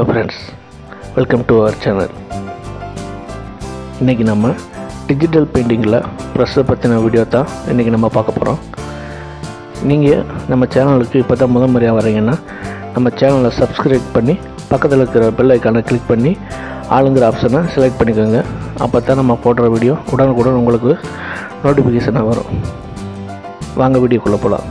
friends welcome to our channel இன்றைக்கி நம்ம digital பெயிண்டிங்கில் ப்ரெஸ்ஸை பற்றின வீடியோ தான் இன்றைக்கி நம்ம பார்க்க போகிறோம் நீங்கள் நம்ம சேனலுக்கு இப்போ தான் முதல் முறையாக வரீங்கன்னா நம்ம சேனலை சப்ஸ்கிரைப் பண்ணி பக்கத்தில் இருக்கிற பெல் ஐக்கானை கிளிக் பண்ணி ஆளுங்கிற ஆப்ஷனை செலக்ட் பண்ணிக்கோங்க அப்போ தான் நம்ம போடுற வீடியோ உடனுக்குடன் உங்களுக்கு நோட்டிஃபிகேஷனாக வரும் வாங்க வீடியோக்குள்ளே போகலாம்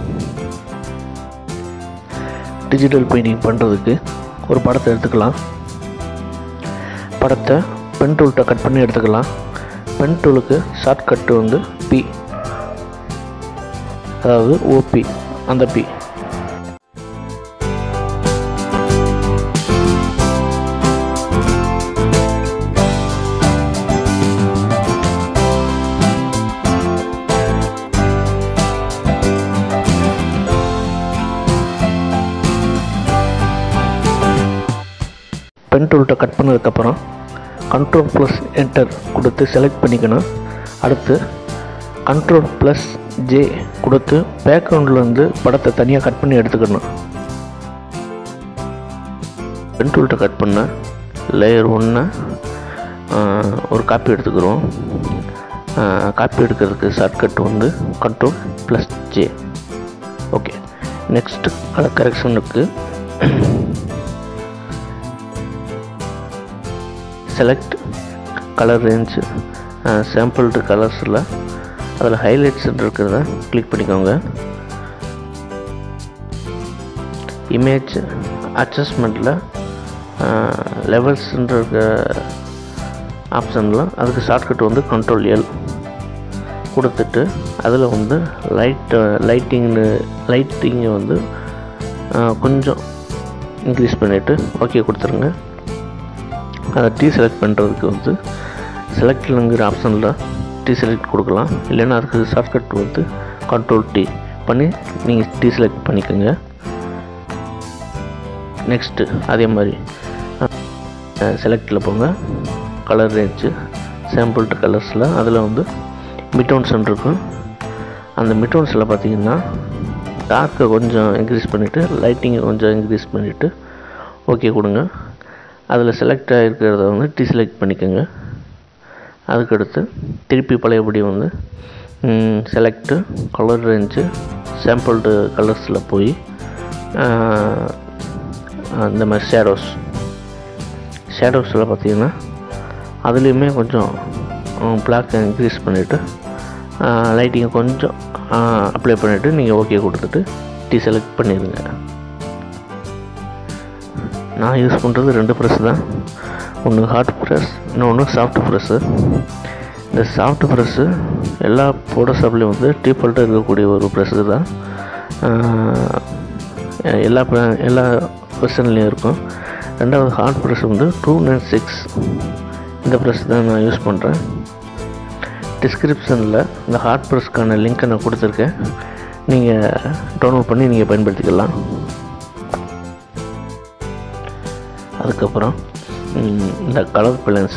டிஜிட்டல் பெயிண்டிங் பண்ணுறதுக்கு ஒரு படத்தை எடுத்துக்கலாம் படத்தை பென் டூல்கிட்ட கட் பண்ணி எடுத்துக்கலாம் பென் டூலுக்கு ஷார்ட்கட்டு வந்து பி அதாவது ஓபி அந்த பி பென் டூல்கிட்ட கட் பண்ணதுக்கப்புறம் கண்ட்ரோல் ப்ளஸ் என்டர் கொடுத்து செலக்ட் பண்ணிக்கணும் அடுத்து கண்ட்ரோல் ப்ளஸ் ஜே கொடுத்து பேக்ரவுண்ட்லேருந்து படத்தை தனியாக கட் பண்ணி எடுத்துக்கணும் பென் டூல்கிட்ட கட் பண்ண லேயர் ஒன்று ஒரு காப்பி எடுத்துக்கிறோம் காப்பி எடுக்கிறதுக்கு ஷார்ட்கட் வந்து control plus J okay next colour கரெக்ஷனுக்கு செலக்ட் கலர் ரேஞ்ச் சாம்பிள்டு கலர்ஸில் அதில் ஹைலைட்ஸ் இருக்கிறத கிளிக் பண்ணிக்கோங்க இமேஜ் அட்ஜஸ்ட்மெண்ட்டில் லெவல்ஸ்ன்ற ஆப்ஷனில் அதுக்கு ஷார்ட்கட் வந்து கண்ட்ரோல் எல் கொடுத்துட்டு அதில் வந்து லைட் லைட்டிங்னு லைட்டிங்கை வந்து கொஞ்சம் இன்க்ரீஸ் பண்ணிவிட்டு ஓகே கொடுத்துருங்க அதை டீ செலக்ட் பண்ணுறதுக்கு வந்து செலக்ட்லுங்கிற ஆப்ஷனில் டீ செலக்ட் கொடுக்கலாம் இல்லைன்னா அதுக்கு ஷார்ட்கட் வந்து கண்ட்ரோல் டீ பண்ணி நீங்கள் டீ செலக்ட் பண்ணிக்கோங்க நெக்ஸ்ட்டு அதே மாதிரி செலக்டில் போங்க கலர் ரேஞ்சு சாம்பிள்டு கலர்ஸில் அதில் வந்து மிட்டோன்ஸ்ன்னு இருக்கும் அந்த மிட்டோன்ஸில் பார்த்தீங்கன்னா டார்க்கை கொஞ்சம் இன்க்ரீஸ் பண்ணிவிட்டு லைட்டிங்கை கொஞ்சம் இன்க்ரீஸ் பண்ணிவிட்டு ஓகே கொடுங்க அதில் செலக்ட் ஆகிருக்கிறத வந்து டிசெலக்ட் பண்ணிக்கோங்க அதுக்கடுத்து திருப்பி பழையபடி வந்து செலக்டு கலர் ரேஞ்சு சாம்பிள்டு கலர்ஸில் போய் இந்த மாதிரி ஷேடோஸ் ஷேடோஸில் பார்த்தீங்கன்னா அதுலேயுமே கொஞ்சம் பிளாக்கை இன்க்ரீஸ் பண்ணிவிட்டு லைட்டிங்கை கொஞ்சம் அப்ளை பண்ணிவிட்டு நீங்கள் ஓகே கொடுத்துட்டு டி செலக்ட் பண்ணிடுங்க நான் யூஸ் பண்ணுறது ரெண்டு ப்ரெஸ் தான் ஒன்று ஹார்ட் ப்ரெஸ் இன்னொன்று சாஃப்ட் ப்ரெஸ்ஸு இந்த சாஃப்ட் ப்ரெஸ்ஸு எல்லா ஃபோட்டோஷாப்லேயும் வந்து டிஃபால்ட்டாக இருக்கக்கூடிய ஒரு ப்ரெஸ்ஸு தான் எல்லா எல்லா வெர்ஷன்லேயும் இருக்கும் ரெண்டாவது ஹார்ட் ப்ரெஸ் வந்து டூ நைன் சிக்ஸ் இந்த ப்ரெஸ் தான் நான் யூஸ் பண்ணுறேன் டிஸ்கிரிப்ஷனில் இந்த ஹார்ட் ப்ரெஸ்க்கான லிங்க்கை நான் கொடுத்துருக்கேன் நீங்கள் டவுன்லோட் பண்ணி நீங்கள் பயன்படுத்திக்கலாம் அதுக்கப்புறம் இந்த கலர் பேலன்ஸ்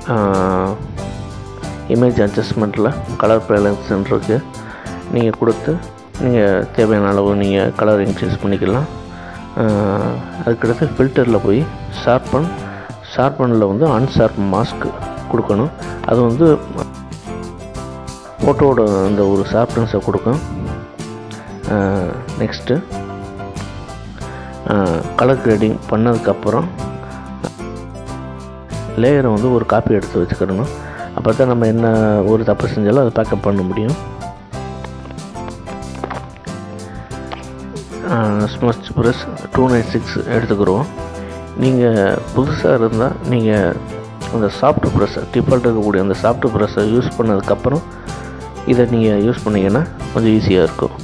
இமேஜ் அட்ஜஸ்ட்மெண்ட்டில் கலர் பேலன்ஸ்ன்னு இருக்குது நீங்கள் கொடுத்து நீங்கள் தேவையான அளவு நீங்கள் கலர் இன்க்ரீஸ் பண்ணிக்கலாம் அதுக்கடுத்து ஃபில்டரில் போய் ஷார்பன் ஷார்பனில் வந்து அன்ஷார்ப் மாஸ்க் கொடுக்கணும் அது வந்து ஃபோட்டோவோட அந்த ஒரு ஷார்ப்னஸை கொடுக்கும் நெக்ஸ்ட்டு கலர் கிரேடிங் பண்ணதுக்கப்புறம் லேயரை வந்து ஒரு காப்பி எடுத்து வச்சுக்கிடணும் அப்போ தான் நம்ம என்ன ஒரு தப்பு செஞ்சாலும் அதை பேக்கப் பண்ண முடியும் smudge brush two nine six எடுத்துக்கிறோம் நீங்கள் புதுசாக இருந்தால் நீங்கள் அந்த சாஃப்ட் ப்ரெஸ்ஸை டிஃபால்ட் இருக்கக்கூடிய அந்த சாஃப்ட் ப்ரெஸ்ஸை யூஸ் பண்ணதுக்கப்புறம் இதை நீங்கள் யூஸ் பண்ணிங்கன்னா கொஞ்சம் ஈஸியாக இருக்கும்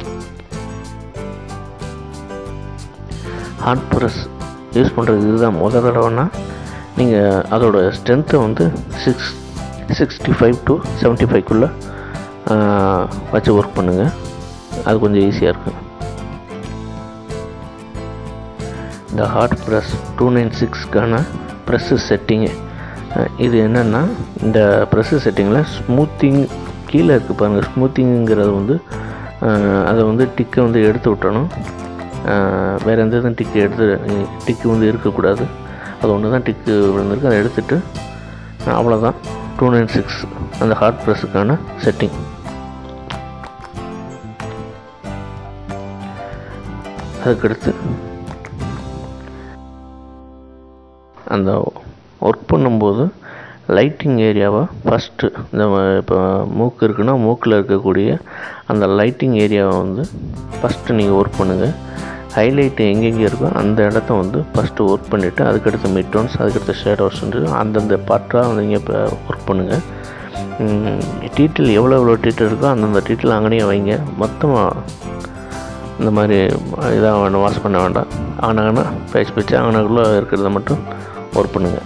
ஹார்ட் ப்ரெஸ் யூஸ் பண்ணுறது இதுதான் முதல் தடவைனா நீங்கள் அதோட ஸ்ட்ரென்த்தை வந்து six sixty five to seventy ஃபைவ்க்குள்ளே வச்சு ஒர்க் பண்ணுங்கள் அது கொஞ்சம் ஈஸியாக இருக்கும் இந்த ஹார்ட் ப்ரெஸ் டூ நைன் சிக்ஸ்க்கான ப்ரெஸ்ஸு செட்டிங்கு இது என்னென்னா இந்த ப்ரெஸ்ஸு செட்டிங்கில் ஸ்மூத்திங் கீழே இருக்குது பாருங்கள் ஸ்மூத்திங்கிறது வந்து அதை வந்து டிக்கை வந்து எடுத்து விட்டணும் வேறு எந்த இதுவும் டிக்கு எடுத்து டிக்கு வந்து இருக்கக்கூடாது அது ஒன்று தான் டிக்கு விழுந்திருக்கு அதை எடுத்துகிட்டு அவ்வளோதான் டூ நைன் சிக்ஸ் அந்த ஹார்ட் ப்ரெஸ்ஸுக்கான செட்டிங் அதுக்கடுத்து அந்த ஒர்க் பண்ணும்போது லைட்டிங் ஏரியாவை ஃபஸ்ட்டு இந்த இப்போ மூக்கு இருக்குன்னா மூக்கில் இருக்கக்கூடிய அந்த லைட்டிங் ஏரியாவை வந்து ஃபஸ்ட்டு நீங்கள் ஒர்க் பண்ணுங்கள் ஹைலைட் எங்கெங்கே இருக்கோ அந்த இடத்த வந்து ஃபஸ்ட்டு ஒர்க் பண்ணிவிட்டு அதுக்கடுத்து மிட் டோன்ஸ் அதுக்கடுத்து ஷேடோஸ் அந்தந்த பார்ட்டாக நீங்கள் இப்போ ஒர்க் பண்ணுங்கள் டீட்டெயில் எவ்வளோ எவ்வளோ டீட்டெயில் இருக்கோ அந்தந்த டீட்டெயில் அங்கேயே வைங்க மொத்தமாக இந்த மாதிரி இதாக வேணும் வாஷ் பண்ண வேண்டாம் ஆனாங்கன்னா பேச்சு பேச்சு ஆனாக்குள்ளே இருக்கிறத மட்டும் ஒர்க் பண்ணுங்கள்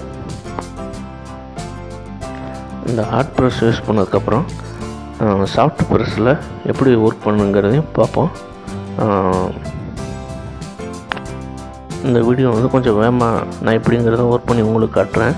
இந்த ஹார்ட் ப்ரெஸ் யூஸ் பண்ணதுக்கப்புறம் சாஃப்ட் ப்ரெஸ்ஸில் எப்படி ஒர்க் பண்ணுங்கிறதையும் பார்ப்போம் இந்த வீடியோ வந்து கொஞ்சம் வேகமாக நான் எப்படிங்கிறத ஒர்க் பண்ணி உங்களுக்கு காட்டுறேன்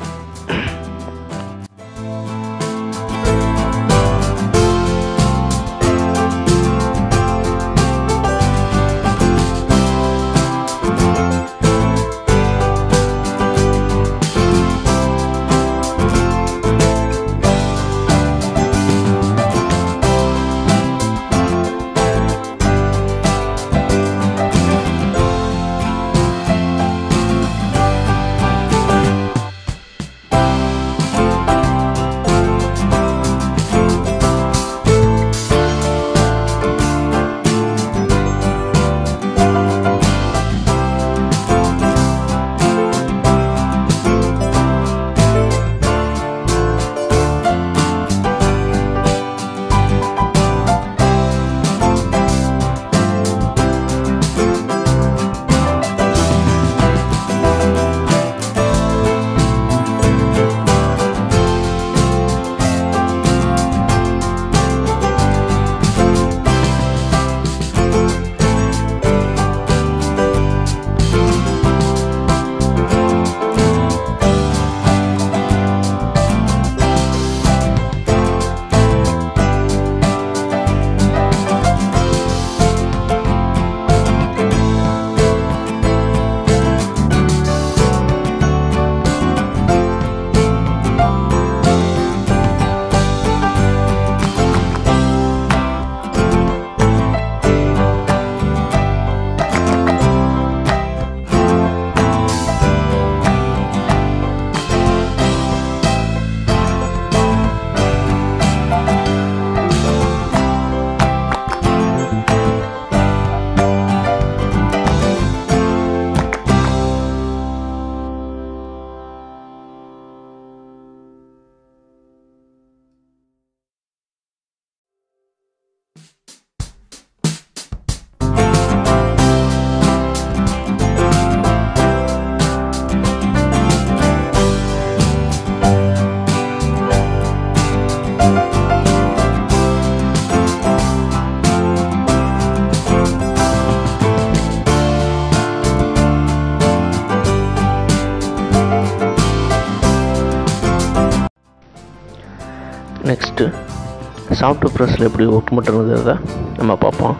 நெக்ஸ்ட்டு சாஃப்ட் ப்ரெஸ்ஸில் எப்படி ஒர்க் பண்ணுறதுங்கிறத நம்ம பார்ப்போம்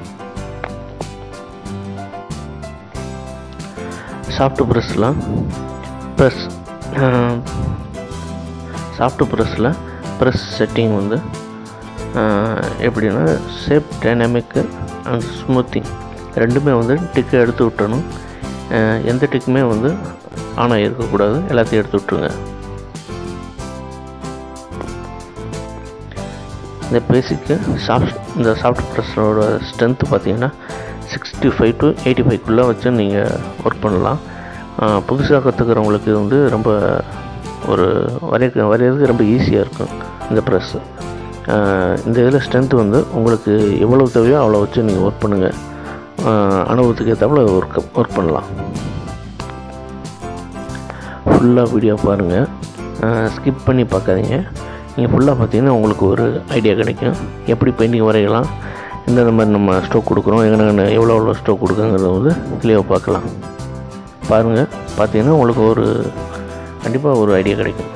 சாஃப்ட் ப்ரெஸ்ஸில் ப்ரெஸ் சாஃப்ட் ப்ரெஸ்ஸில் ப்ரெஸ் செட்டிங் வந்து அஹ், எப்படின்னா ஷேப் டைனாமிக்கு அண்ட் ஸ்மூத்திங் ரெண்டுமே வந்து டிக்கை எடுத்து விட்டணும் அஹ், எந்த டிக்குமே வந்து ஆன் ஆகியிருக்கக்கூடாது எல்லாத்தையும் எடுத்து விட்ருங்க இந்த பேசிக்கு சாஃப்ட் இந்த சாஃப்ட் ப்ரெஸ்ஸோட ஸ்ட்ரென்த்து பார்த்தீங்கன்னா சிக்ஸ்டி ஃபைவ் டு எயிட்டி ஃபைவ்க்குள்ளே வச்சு நீங்கள் ஒர்க் பண்ணலாம் புதுசாக கற்றுக்கிறவங்களுக்கு இது வந்து ரொம்ப ஒரு வரைய வரைகிறதுக்கு ரொம்ப ஈஸியாக இருக்கும் இந்த ப்ரெஸ்ஸு இந்த இதில் ஸ்ட்ரென்த்து வந்து உங்களுக்கு எவ்வளோ தேவையோ அவ்வளோ வச்சு நீங்கள் ஒர்க் பண்ணுங்கள் அனுபவத்துக்கு ஏற்றாப்புல ஒர்க் ஒர்க் பண்ணலாம் ஃபுல்லாக வீடியோ பாருங்கள் ஸ்கிப் பண்ணி பார்க்காதீங்க நீங்கள் ஃபுல்லாக பார்த்தீங்கன்னா உங்களுக்கு ஒரு ஐடியா கிடைக்கும் எப்படி பெயிண்டிங் வரையலாம் எந்தெந்த மாதிரி நம்ம ஸ்ட்ரோக் கொடுக்குறோம் எங்கே எவ்வளோ எவ்வளோ ஸ்ட்ரோக் கொடுக்குங்கிறத வந்து கிளியராக பார்க்கலாம் பாருங்கள் பார்த்தீங்கன்னா உங்களுக்கு ஒரு கண்டிப்பாக ஒரு ஐடியா கிடைக்கும்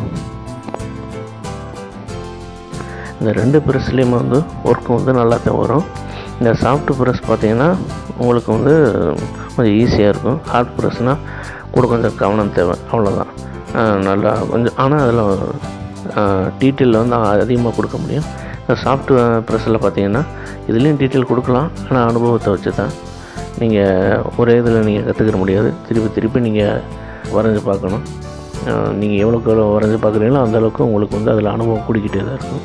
இந்த ரெண்டு ப்ரெஸ்லேயுமே வந்து ஒர்க்கு வந்து நல்லா தான் வரும் இந்த சாஃப்ட் ப்ரெஸ் பார்த்தீங்கன்னா உங்களுக்கு வந்து கொஞ்சம் ஈஸியாக இருக்கும் ஹார்ட் ப்ரெஸ்னால் கூட கொஞ்சம் கவனம் தேவை அவ்வளோதான் அஹ் நல்லா கொஞ்சம் ஆனால் அதில் டீட்டெயில் வந்து அதிகமாக கொடுக்க முடியும் சாஃப்ட் ப்ரெஸ்ஸில் பார்த்தீங்கன்னா இதுலேயும் டீட்டெயில் கொடுக்கலாம் ஆனால் அனுபவத்தை வச்சு தான் நீங்கள் ஒரே இதில் நீங்கள் கற்றுக்கிற முடியாது திருப்பி திருப்பி நீங்கள் வரைஞ்சி பார்க்கணும் நீங்கள் எவ்வளோக்கு எவ்வளோ வரைஞ்சி பார்க்குறீங்களோ அந்தளவுக்கு உங்களுக்கு வந்து அதில் அனுபவம் கூடிக்கிட்டே தான் இருக்கும்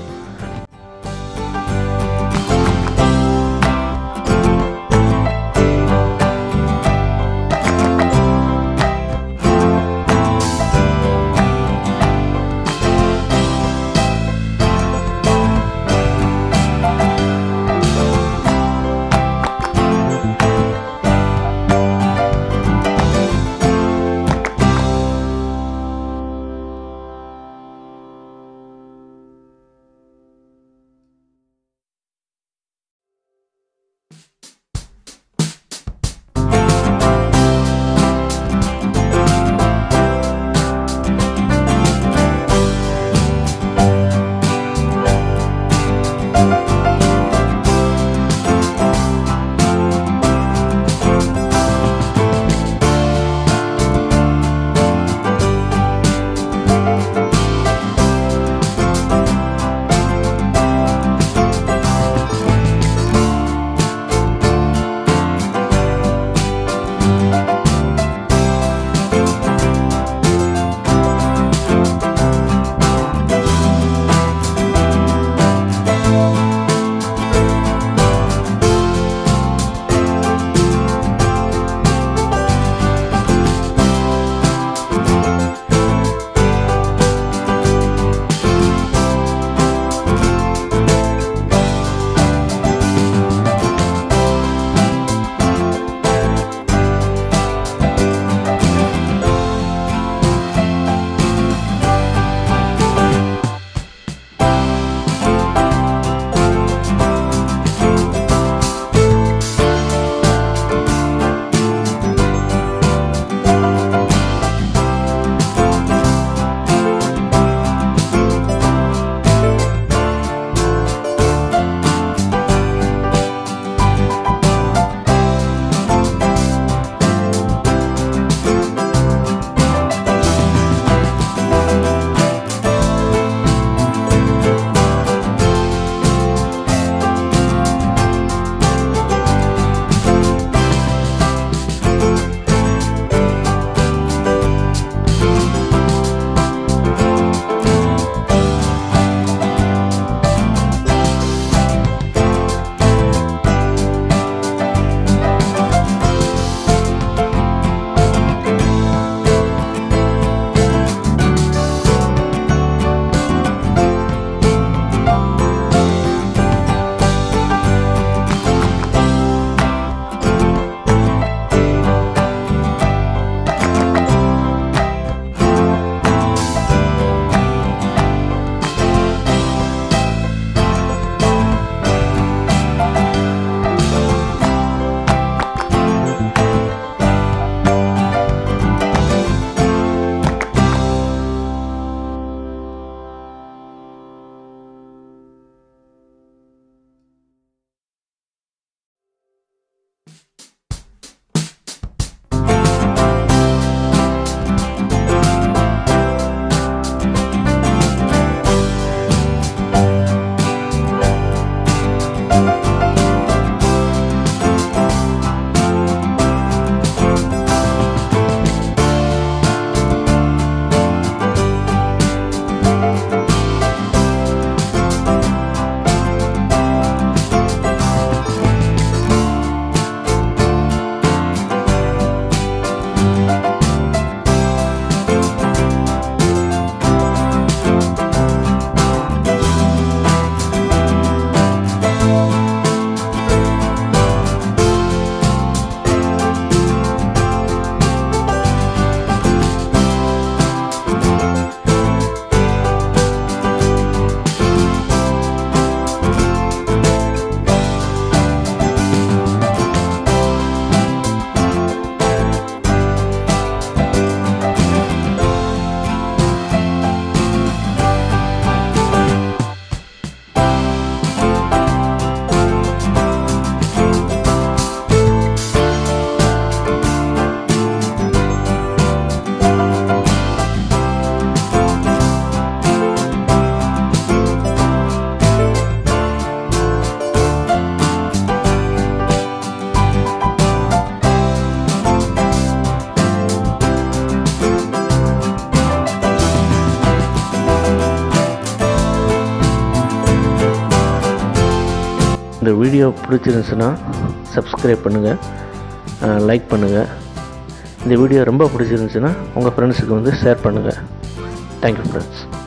இந்த வீடியோ பிடிச்சிருந்துச்சுன்னா சப்ஸ்கிரைப் பண்ணுங்கள் லைக் பண்ணுங்கள் இந்த வீடியோ ரொம்ப பிடிச்சிருந்துச்சுன்னா உங்கள் ஃப்ரெண்ட்ஸுக்கு வந்து ஷேர் பண்ணுங்கள் தேங்க்யூ ஃப்ரெண்ட்ஸ்